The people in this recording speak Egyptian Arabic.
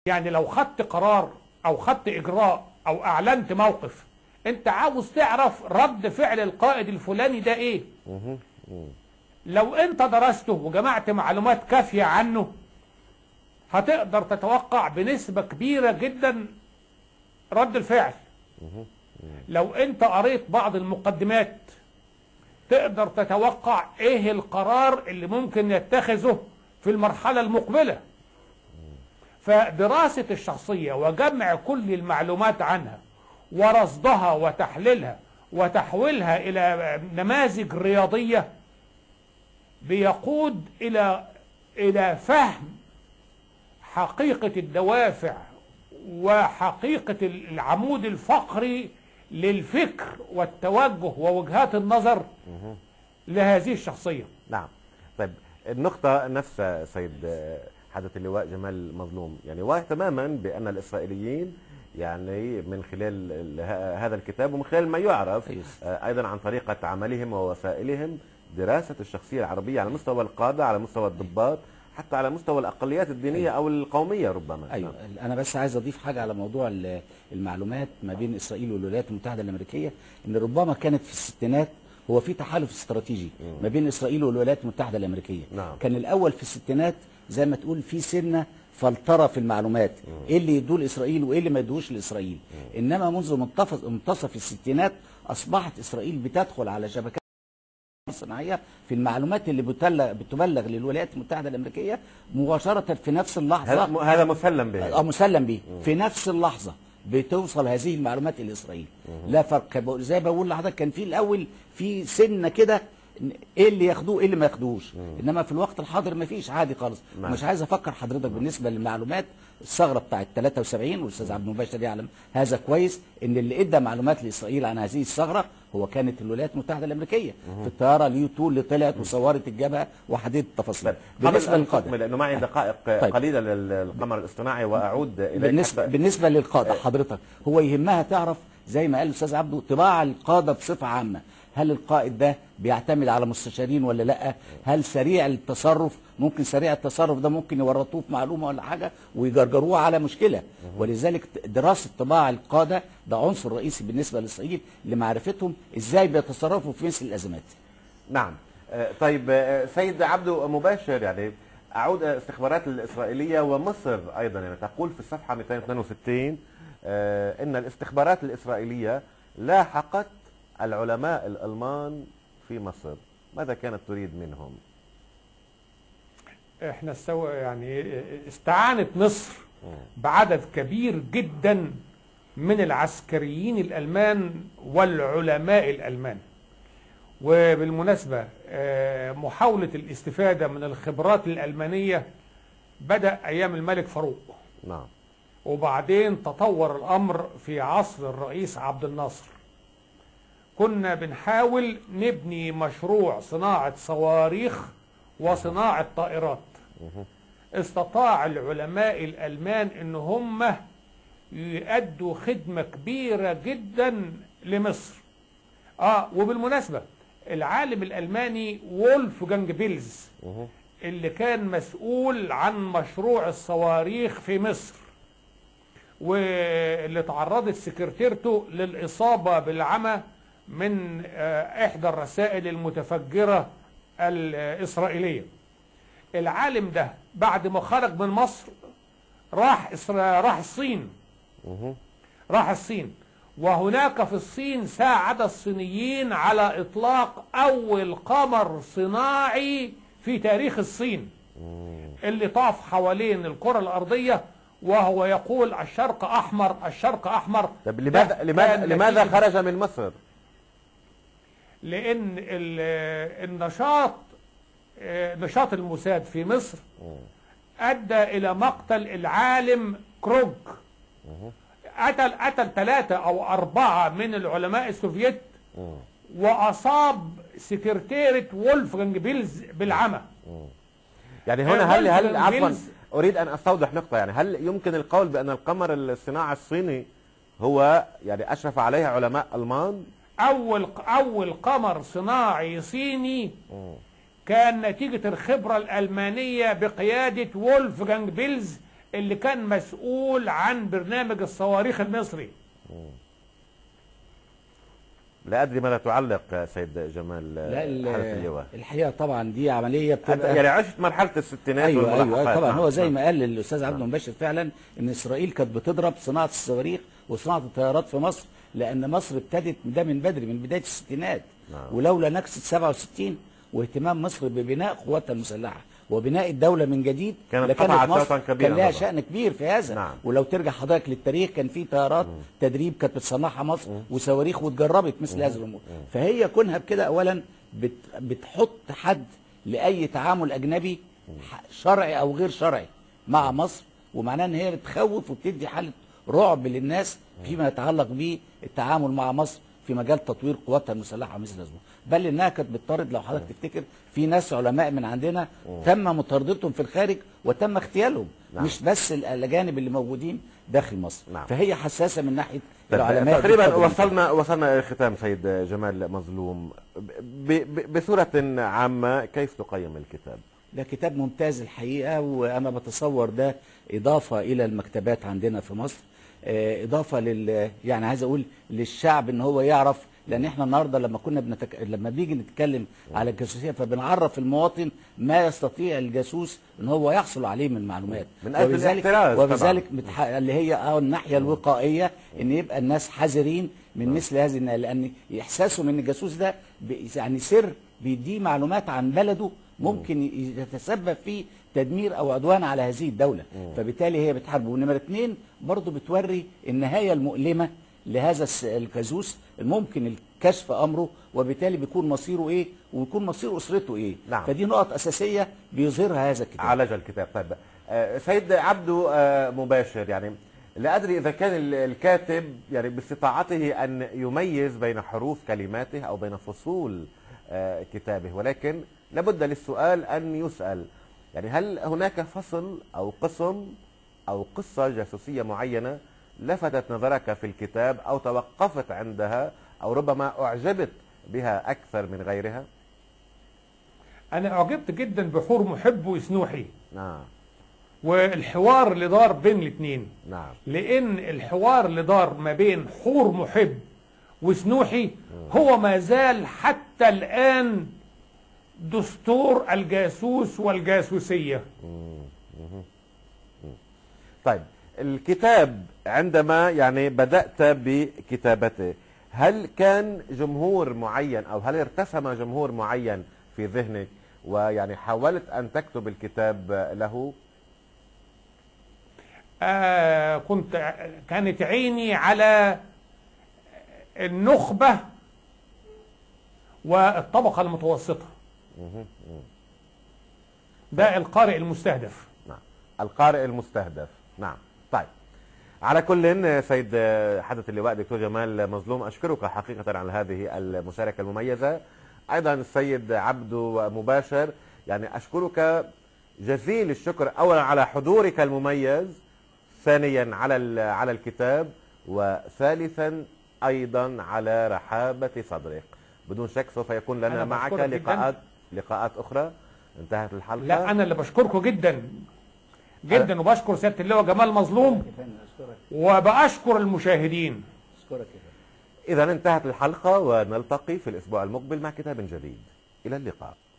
يعني لو خدت قرار او خدت اجراء او اعلنت موقف انت عاوز تعرف رد فعل القائد الفلاني ده ايه لو انت درسته وجمعت معلومات كافية عنه هتقدر تتوقع بنسبة كبيرة جدا رد الفعل لو انت قريت بعض المقدمات تقدر تتوقع ايه القرار اللي ممكن يتخذه في المرحلة المقبلة فدراسة الشخصية وجمع كل المعلومات عنها ورصدها وتحليلها وتحويلها إلى نماذج رياضية بيقود إلى إلى فهم حقيقة الدوافع وحقيقة العمود الفقري للفكر والتوجه ووجهات النظر لهذه الشخصية نعم طيب النقطة نفسها سيد حضرة اللواء جمال مظلوم يعني واضح تماما بأن الإسرائيليين يعني من خلال ال- هذا الكتاب ومن خلال ما يعرف أيوة. آه، أيضا عن طريقة عملهم ووسائلهم دراسة الشخصية العربية على مستوى القادة على مستوى الضباط حتى على مستوى الأقليات الدينية أو القومية ربما ايوه انا بس عايز اضيف حاجه على موضوع ال- المعلومات ما بين اسرائيل والولايات المتحده الامريكيه ان ربما كانت في الستينات هو في تحالف استراتيجي ما بين اسرائيل والولايات المتحده الامريكيه نعم. كان الاول في الستينات زي ما تقول في سنه فلتره في المعلومات ايه اللي يدوه لاسرائيل وايه اللي ما يدوهوش لاسرائيل انما منذ منتصف منتصف الستينات اصبحت اسرائيل بتدخل على شبكات الصناعيه في المعلومات اللي بتبلغ بتبلغ للولايات المتحده الامريكيه مباشره في نفس اللحظه هذا م- هذا مسلم به اه مسلم به في نفس اللحظه بتوصل هذه المعلومات الى اسرائيل لا فرق بقول- زي بقول لحضرتك كان في الاول في سنه كده ايه اللي ياخدوه ايه اللي ما ياخدوهوش انما في الوقت الحاضر ما فيش عادي خالص نعم. مش عايز افكر حضرتك بالنسبه للمعلومات الثغره بتاعت 73 والاستاذ عبد المباشر يعلم هذا كويس ان اللي ادى معلومات لاسرائيل عن هذه الثغره هو كانت الولايات المتحده الامريكيه في الطياره اليو 2 اللي طلعت وصورت الجبهه وحددت التفاصيل طيب بالنسبه قبل أن للقاده تكمل، لأنه معي دقائق طيب. قليلة للقمر الاصطناعي وأعود إليك بالنسبه حتى- بالنسبه للقاده حضرتك هو يهمها تعرف زي ما قال الاستاذ عبده طباع القاده بصفه عامه هل القائد ده بيعتمد على مستشارين ولا لا هل سريع التصرف ممكن سريع التصرف ده ممكن يورطوه في معلومه ولا حاجه ويجرجروه على مشكله ولذلك دراسه طباع القاده ده عنصر رئيسي بالنسبه لاسرائيل لمعرفتهم ازاي بيتصرفوا في مثل الازمات نعم آه، طيب آه، سيد عبدو مباشر يعني أعود آه، استخبارات الإسرائيلية ومصر أيضا يعني تقول في الصفحة 262 آه، إن الاستخبارات الإسرائيلية لاحقت العلماء الألمان في مصر ماذا كانت تريد منهم؟ احنا استوى يعني استعانت مصر بعدد كبير جدا من العسكريين الألمان والعلماء الألمان وبالمناسبة آه، محاولة الاستفادة من الخبرات الألمانية بدأ أيام الملك فاروق نعم وبعدين تطور الأمر في عصر الرئيس عبد الناصر كنا بنحاول نبني مشروع صناعة صواريخ وصناعة طائرات استطاع العلماء الألمان ان هم يؤدوا خدمة كبيرة جدا لمصر اه وبالمناسبة العالم الألماني وولفجانج بيلز اللي كان مسؤول عن مشروع الصواريخ في مصر واللي تعرضت سكرتيرته للإصابة بالعمى من آه، إحدى الرسائل المتفجرة الإسرائيلية العالم ده بعد ما خرج من مصر راح إسرا... راح الصين راح الصين وهناك في الصين ساعد الصينيين على إطلاق أول قمر صناعي في تاريخ الصين اللي طاف حوالين الكرة الأرضية وهو يقول الشرق أحمر الشرق أحمر طب لماذا ده لماذا كان لماذا نتيجة- خرج من مصر؟ لأن ال- النشاط آه، نشاط الموساد في مصر أدى إلى مقتل العالم كروج قتل قتل ثلاثة أو أربعة من العلماء السوفيت وأصاب سكرتيرة وولفجانج بيلز بالعمى يعني هنا هل هل وولفجانج عفوا بيلز- اريد ان استوضح نقطه يعني هل يمكن القول بان القمر الصناعي الصيني هو يعني اشرف عليه علماء المان؟ أول أول قمر صناعي صيني كان نتيجة الخبرة الألمانية بقيادة وولفجانج بيلز اللي كان مسؤول عن برنامج الصواريخ المصري لا ادري ماذا تعلق سيد جمال لا ال- حدث اللواء الحقيقه طبعا دي عمليه أنا- بتبقى يعني عشت مرحله الستينات ايوه ايوه والملاحقات. طبعا نعم، هو زي نعم. ما قال الاستاذ عبد المباشر فعلا ان اسرائيل كانت بتضرب صناعه الصواريخ وصناعه الطيارات في مصر لان مصر ابتدت ده من بدري من بدايه الستينات نعم. ولولا نكسه 67 واهتمام مصر ببناء قواتها المسلحه وبناء الدوله من جديد كانت لكانت قطعت مصر شوطاً كبيراً كان لها طبعاً. شان كبير في هذا نعم. ولو ترجع حضرتك للتاريخ كان في طيارات تدريب كانت بتصنعها مصر وصواريخ واتجربت مثل هذه الامور فهي كونها بكده اولا بت بتحط حد لاي تعامل اجنبي ح- شرعي او غير شرعي مع مصر ومعناه ان هي بتخوف وبتدي حاله رعب للناس فيما يتعلق بالتعامل مع مصر في مجال تطوير قواتها المسلحه ومثل هذا بل انها كانت بتطارد لو حضرتك تفتكر في ناس علماء من عندنا تم مطاردتهم في الخارج وتم اغتيالهم نعم. مش بس ال- الاجانب اللي موجودين داخل مصر نعم. فهي حساسه من ناحيه طيب، العلماء دي تقريبا بقدر الإمكان. وصلنا وصلنا الى ختام سيد جمال مظلوم ب- ب- بصوره عامه كيف تقيم الكتاب؟ ده كتاب ممتاز الحقيقة وأنا بتصور ده إضافة إلى المكتبات عندنا في مصر آه، إضافة لل يعني عايز أقول للشعب إن هو يعرف لأن إحنا النهاردة لما كنا بنتك... لما بيجي نتكلم على الجاسوسية فبنعرف المواطن ما يستطيع الجاسوس إن هو يحصل عليه من معلومات من أجل الاحتراز طبعاً. وبذلك متح... اللي هي اه الناحية الوقائية إن يبقى الناس حذرين من مثل هذه النا- لأن إحساسهم إن الجاسوس ده ب... يعني سر بيديه معلومات عن بلده ممكن ي- يتسبب في تدمير او عدوان على هذه الدوله فبالتالي هي بتحاربه ونمره اثنين برضه بتوري النهايه المؤلمه لهذا الس- الكازوس ممكن الكشف امره وبالتالي بيكون مصيره ايه ويكون مصير اسرته ايه نعم. فدي نقط اساسيه بيظهرها هذا الكتاب عالج الكتاب طيب آه، سيد عبدو آه، مباشر يعني لا ادري اذا كان ال- الكاتب يعني باستطاعته ان يميز بين حروف كلماته او بين فصول آه، كتابه ولكن لابد للسؤال ان يسال يعني هل هناك فصل او قسم او قصه جاسوسيه معينه لفتت نظرك في الكتاب او توقفت عندها او ربما اعجبت بها اكثر من غيرها؟ انا اعجبت جدا بحور محب وسنوحي نعم والحوار اللي دار بين الاثنين نعم لان الحوار اللي دار ما بين حور محب وسنوحي هو ما زال حتى الان دستور الجاسوس والجاسوسيه طيب الكتاب عندما يعني بدأت بكتابته هل كان جمهور معين أو هل ارتسم جمهور معين في ذهنك ويعني حاولت أن تكتب الكتاب له آه كنت كانت عيني على النخبة والطبقة المتوسطة ده القارئ المستهدف نعم القارئ المستهدف نعم طيب على كل سيد حضرة اللواء دكتور جمال مظلوم أشكرك حقيقة على هذه المشاركة المميزة أيضا السيد عبدو مباشر يعني أشكرك جزيل الشكر أولا على حضورك المميز ثانيا على ال- على الكتاب وثالثا أيضا على رحابة صدرك بدون شك سوف يكون لنا أنا معك بشكرك جداً. لقاءات لقاءات أخرى انتهت الحلقة لا انا اللي بشكركم جدا جدا وبشكر سياده اللواء جمال مظلوم اشكرك وبشكر المشاهدين اشكرك يا فندم. إذا انتهت الحلقة ونلتقي في الأسبوع المقبل مع كتاب جديد إلى اللقاء